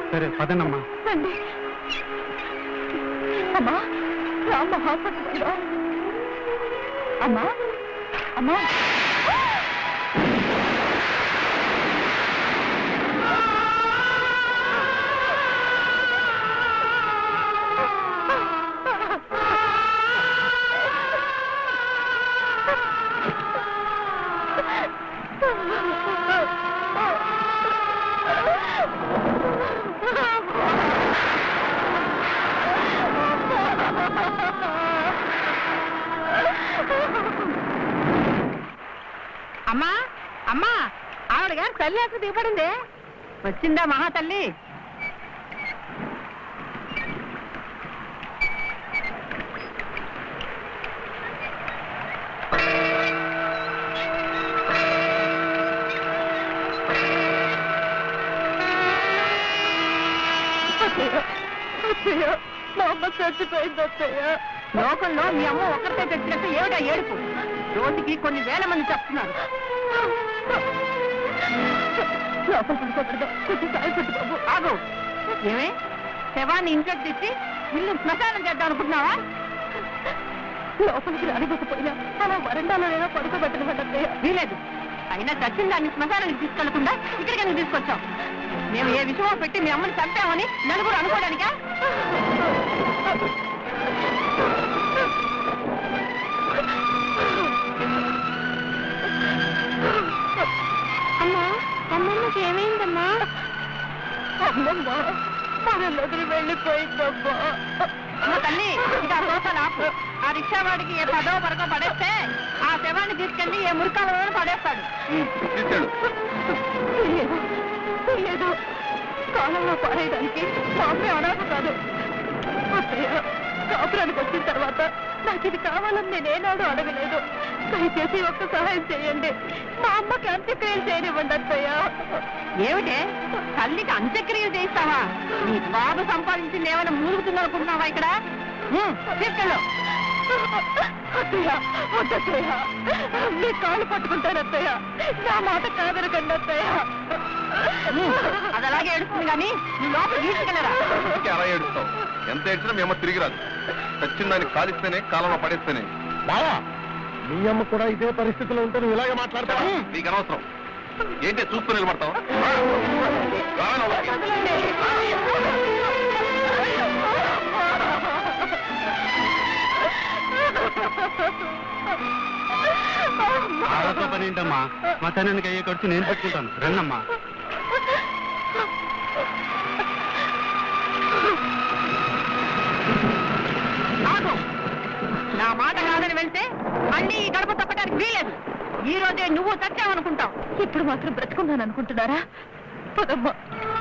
సరే పదనమ్మా రండి అమ్మా రామ్మ హాస్పిటల్ అమ్మా అమ్మా అమ్మా అమ్మా ఆవిడగా తల్లి అసలు దిగబడింది వచ్చిందా మహా తల్లి అత్తయ్య అత్తయ్య మా అమ్మ చచ్చిపోయింది అత్తయ్య లోకంలో మీ అమ్మ ఒక్కరితే తెచ్చినట్టు ఏమిటా ఏడుపు రోజుకి కొన్ని వేల మంది చెప్తున్నారు లోపల పడుకోకూడదు కొంచెం సాయం పెట్టు బాబు ఆగు ఏమే శవాన్ని ఇంట్లోకి తెచ్చి ఇల్లు శ్మశానం చేద్దాం అనుకుంటున్నావా లోపలికి రానివ్వకపోయినా అలా వరండాలోనైనా పడుకోబెట్టనివ్వండి అత్తయ్య వీలేదు అయినా చచ్చిన దాన్ని శ్మశానానికి తీసుకెళ్లకుండా ఇక్కడికి ఎందుకు తీసుకొచ్చాం మేము ఏ విషయమో పెట్టి మీ అమ్మని చంపామని నలుగురు అనుకోవడానికా అమ్మా అమ్మమ్మకి ఏమైందమ్మా అమ్మమ్మ మనల్ని వదిలి వెళ్ళిపోయిందమ్మా అమ్మ తల్లి ఇక ఆ సోఫాలు ఆపు ఆ రిక్షా వాడికి ఏ పదో పరకో పడేస్తే ఆ శవాన్ని తీసుకెళ్లి ఏ మురికాలలో పడేస్తాడు తీసుకెళ్ళు లేదు లేదు కాలంలో పారేయడానికి మా అమ్మే అనాథ కాదు అత్తయ్య కాపురానికి వచ్చిన తర్వాత నాకు ఇది కావాలని నేనేనాడు అడగలేదు దయచేసి ఒక్క సహాయం చేయండి మా అమ్మకి అంత్యక్రియలు చేయనివ్వండి అత్తయ్య ఏమిటే తల్లికి అంత్యక్రియలు చేయిస్తావా నీ బాబు సంపాదించింది ఏమైనా మూలుగుతుందనుకుంటున్నావా ఇక్కడ ఉమ్, తీసుకెళ్ళు అత్తయ్య వద్దత్తయ్య మీ కాళ్ళు పట్టుకుంటాను అత్తయ్య నా మాట కాదనకండి అత్తయ్య ఉమ్, అది అలాగే ఏడుస్తుంది కానీ నువ్వు లోపల తీసుకెళ్ళరా ఇంటికి అలా ఏడుస్తావు ఎంత ఏడ్చినా మీ అమ్మ తిరిగి రాదు చచ్చిన దాన్ని కాలిస్తేనే కాలంలో పడేస్తేనే బావా మీ అమ్మ కూడా ఇదే పరిస్థితిలో ఉంటే నువ్వు ఇలాగే మాట్లాడతావా నీకు అనవసరం ఏంటి చూస్తూ నిలబడతావు రా లోపలికి. ఆడతో పని ఏంటమ్మా మతానానికి అయ్యే ఖర్చు నేను పెట్టుకుంటాను రండమ్మా ఆగు నా మాట కాదని వెళ్తే మళ్ళీ ఈ గడప తప్పడానికి వీలేదు ఈ రోజే నువ్వు చచ్చావనుకుంటావు ఇప్పుడు మాత్రం బ్రతుకున్నాను అనుకుంటున్నారా పదమ్మా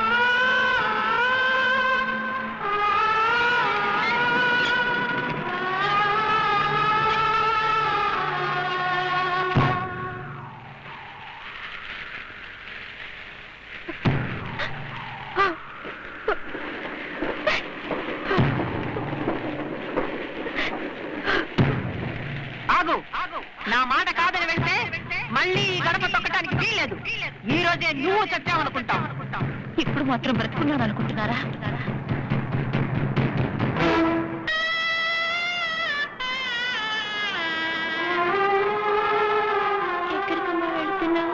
ఆగు నా మాట కాదని వెళ్తే మళ్ళీ ఈ గడప తొక్కడానికి వీలేదు ఈ రోజే నువ్వు చచ్చావనుకుంటావు ఇప్పుడు మాత్రం బ్రతుకున్నాను అనుకుంటున్నారా ఎక్కడికమ్మా వెళ్తున్నావు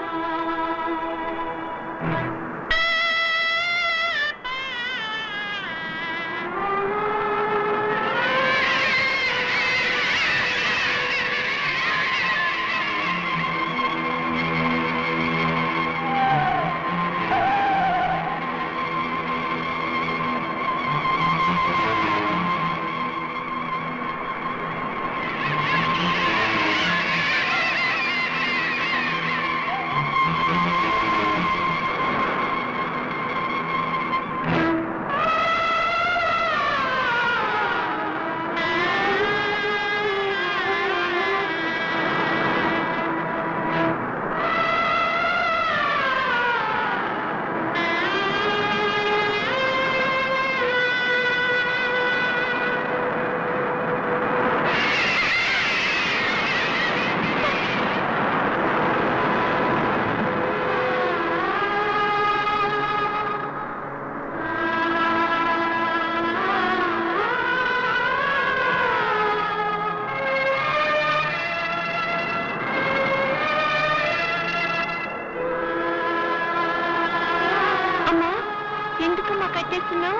ఎందుకమ్మా కట్టేస్తున్నావు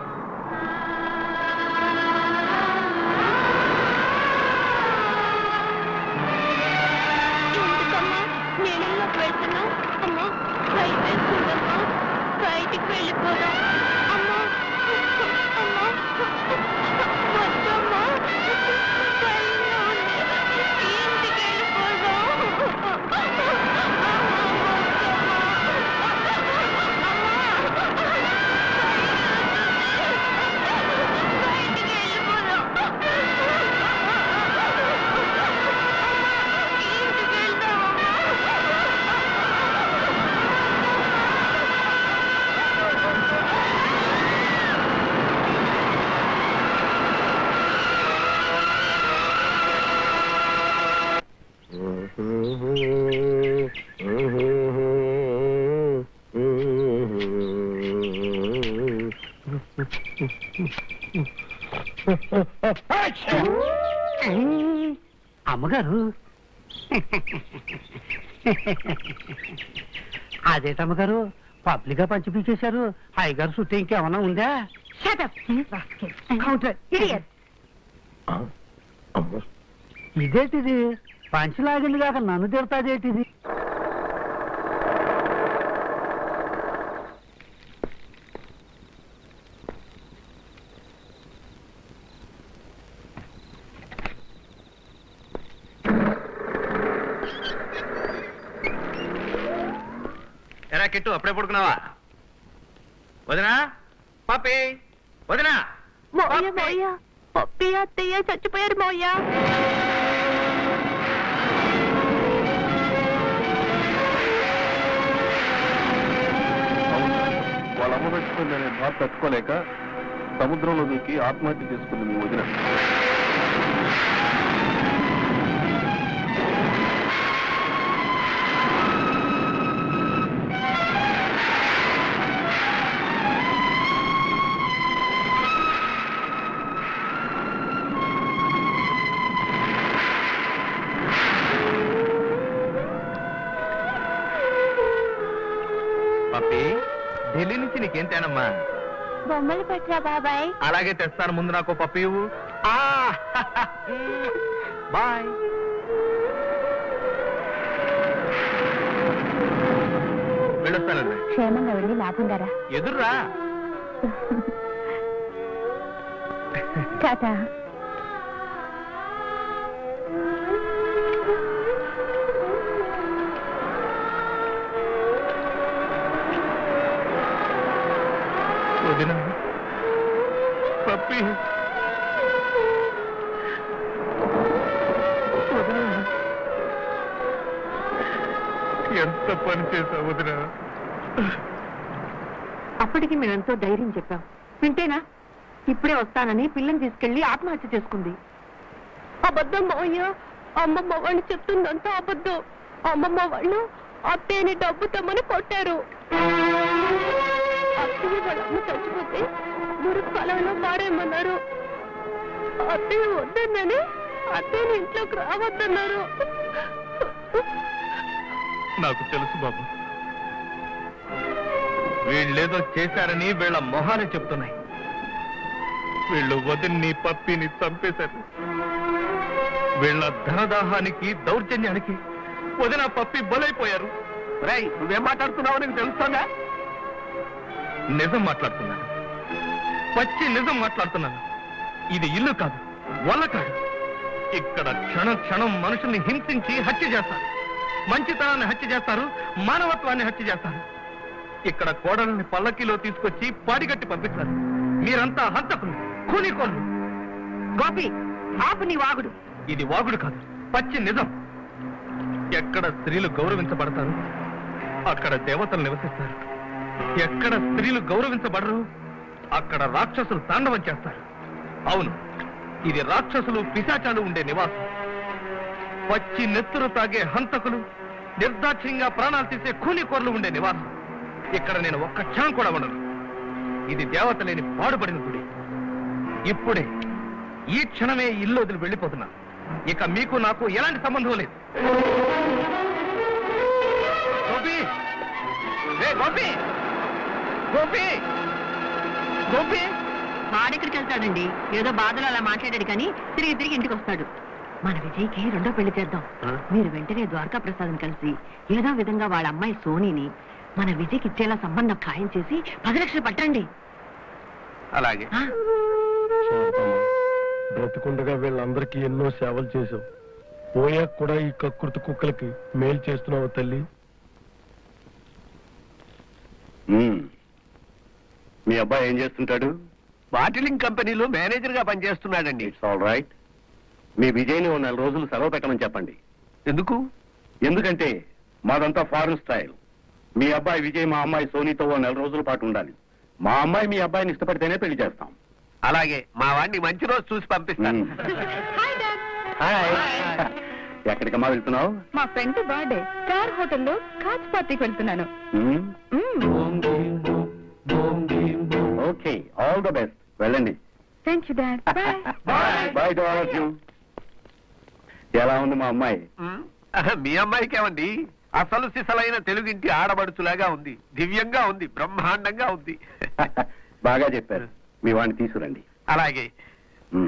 ఎందుకమ్మా నీళ్ళలోకి వెళ్తున్నావు అమ్మా భయం వేస్తుందమ్మా బయటికి వెళ్ళిపోదాం అమ్మా అమ్మా వద్దమ్మా భయంగా ఉంది ఇంటికి వెళ్ళిపోదాం బయటికి వెళ్ళిపోదాం ఇంటికి వెళ్దామమ్మా అమ్మగారు అదేటమ్మగారు పబ్లిక్ గా పంచి పీకేశారు అయ్యగారు చుట్టూ ఇంకేమన్నా ఉందా ఇదేటిది పంచి లాగింది కాక నన్ను తిడతాదేటిది ఎరా కిట్టు అప్పుడే పడుకున్నావా వదినా పాపి వదినా మోయ మోయ పప్పి అత్తయ్య చచ్చిపోయారు మోయ అవును వాళ్ళ అమ్మ పెట్టుకుంది అనే బాధ తట్టుకోలేక సముద్రంలో దూకి ఆత్మహత్య చేసుకుంది మీ వదిన పప్పి ఢిల్లీ నుంచి నీకేం తేనమ్మా బొమ్మలు పట్టరా బాబాయ్ అలాగే తెస్తాను ముందు నాకు పప్పి ఇవ్వు ఆ, బాయ్ వెళ్ళొస్తానండి క్షేమంగా వెళ్ళి లాభం ధర ఎదుర్రా టాటా వదిన పప్పి వదిన ఎంత పని చేసావు వదిన అప్పటికి మేమెంతో ధైర్యం చెప్పాం వింటేనా ఇప్పుడే వస్తానని పిల్లని తీసుకెళ్లి ఆత్మహత్య చేసుకుంది అబద్ధం మోయ అమ్మమ్మ వాళ్ళు చెప్తుందంతా అబద్ధం అమ్మమ్మ వాళ్ళు అత్తయ్యని డబ్బు తమ్మని కొట్టారు అత్తయ్య వాళ్ళ అమ్మ చచ్చిపోతే మురుగు కాలంలో మారేయమన్నారు అత్తయ్య వద్దన్నని అత్తయ్యని ఇంట్లోకి రావద్దన్నారు నాకు తెలుసు బాబు వీళ్ళేదో చేశారని వీళ్ళ మొహాలు చెప్తున్నాయి వీళ్ళు వదిన్ని పప్పిని చంపేశారు వీళ్ళ ధనదాహానికి దౌర్జన్యానికి వదిన పప్పి బలైపోయారు రై నువ్వేం మాట్లాడుతున్నావు నీకు తెలుస్తుందా నిజం మాట్లాడుతున్నాను పచ్చి నిజం మాట్లాడుతున్నాను ఇది ఇల్లు కాదు వల్ల కాదు ఇక్కడ క్షణం క్షణం మనుషుల్ని హింసించి హత్య చేస్తారు మంచితనాన్ని హత్య చేస్తారు మానవత్వాన్ని హత్య చేస్తారు ఇక్కడ కోడల్ని పల్లకిలో తీసుకొచ్చి పాడిగట్టి పంపిస్తారు మీరంతా హంతకులు కూలికోళ్ళు గోపి ఆపు నీ వాగుడు ఇది వాగుడు కాదు పచ్చి నిజం ఎక్కడ స్త్రీలు గౌరవించబడతారు అక్కడ దేవతలు నివసిస్తారు ఎక్కడ స్త్రీలు గౌరవించబడరు అక్కడ రాక్షసులు తాండవం చేస్తారు అవును ఇది రాక్షసులు పిశాచాలు ఉండే నివాసం పచ్చి నెత్తురు తాగే హంతకులు నిర్దాక్ష్యంగా ప్రాణాలు తీసే కూలికోర్లు ఉండే నివాసం ఇక్కడ నేను ఒక్క క్షణం కూడా ఉండను ఇది దేవత లేని పాడుపడిన గుడి ఇప్పుడే ఈ క్షణమే ఇల్లు వదిలి వెళ్ళిపోతున్నా ఇక మీకు నాకు ఎలాంటి సంబంధం లేదు గోపి రే గోపి గోపి గోపి వాడెక్కడికి వెళ్తాడండి ఏదో బాధలు అలా మాట్లాడాడు కానీ తిరిగి తిరిగి ఇంటికి వస్తాడు మన విజయ్కి రెండో పెళ్లి చేద్దాం మీరు వెంటనే ద్వారకా ప్రసాదం కలిసి ఏదో విధంగా వాళ్ళ అమ్మాయి సోనీని మన విజయ్కి ఇచ్చేలా సంబంధం ఖాయం చేసి పది లక్షలు పట్టండి అలాగే ఆ? బ్రతికుండగా వీళ్ళందరికీ ఎన్నో సేవలు చేశావు పోయాక కూడా ఈ కక్కుర్తి కుక్కలకి మేలు చేస్తున్నావు తల్లి మీ అబ్బాయి ఏం చేస్తుంటాడు బాటిలింగ్ కంపెనీలో మేనేజర్ గా పనిచేస్తున్నాడండి ఇట్స్ ఆల్ రైట్ మీ విజయ్ని ఓ నెల రోజులు సెలవు పెట్టమని చెప్పండి ఎందుకు ఎందుకంటే మాదంతా ఫారెన్ స్టైల్ మీ అబ్బాయి విజయ్ మా అమ్మాయి సోనీతో ఓ నెల రోజుల పాటు ఉండాలి మా అమ్మాయి మీ అబ్బాయిని ఇష్టపడితేనే పెళ్లి చేస్తాం అలాగే మా వాడిని మంచి రోజు చూసి పంపిస్తాను హాయ్ ఎక్కడికమ్మా వెళ్తున్నావు మా ఫ్రెండ్ బర్త్డే స్టార్ హోటల్లో కాచ్ పార్టీకి వెళ్తున్నాను ఓకే ఆల్ ద బెస్ట్ వెళ్ళండి thank you dad bye bye to all of you ఎలా ఉంది మా అమ్మాయి మీ అమ్మాయికి ఏమండి అసలు సిసలైన తెలుగింటి ఆడబడుచులాగా ఉంది దివ్యంగా ఉంది బ్రహ్మాండంగా ఉంది బాగా చెప్పారు మీ వాడిని తీసుకురండి అలాగే మ్మ్.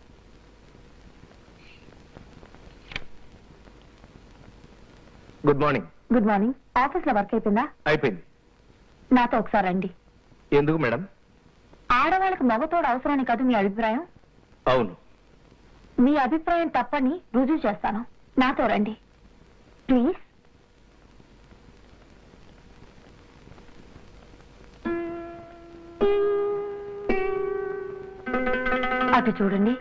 Good morning good morning office లో వర్క్ అయిపోయిందా అయిపోయింది నాతో ఒకసారి రండి ఎందుకు మేడం ఆడవాళ్ళకి మగతోడు అవసరాన్ని కాదు మీ అభిప్రాయం అవును మీ అభిప్రాయం తప్పని రుజువు చేస్తాను నాతో రండి ప్లీజ్ అటు చూడండి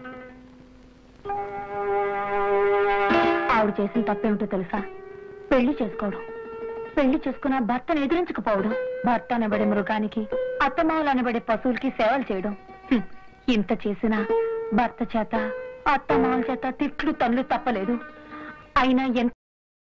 ఆవిడ చేసిన తప్పేమిటో తెలుసా పెళ్లి చేసుకోవడం పెళ్లి చేసుకున్న భర్తను ఎదిరించకపోవడం భర్త అనబడే మృగానికి అత్తమావులు అనబడే పశువులకి సేవలు చేయడం హ్మ్. ఇంత చేసినా భర్త చేత అత్తమావుల చేత తిట్లు తన్నులు తప్పలేదు అయినా ఎంత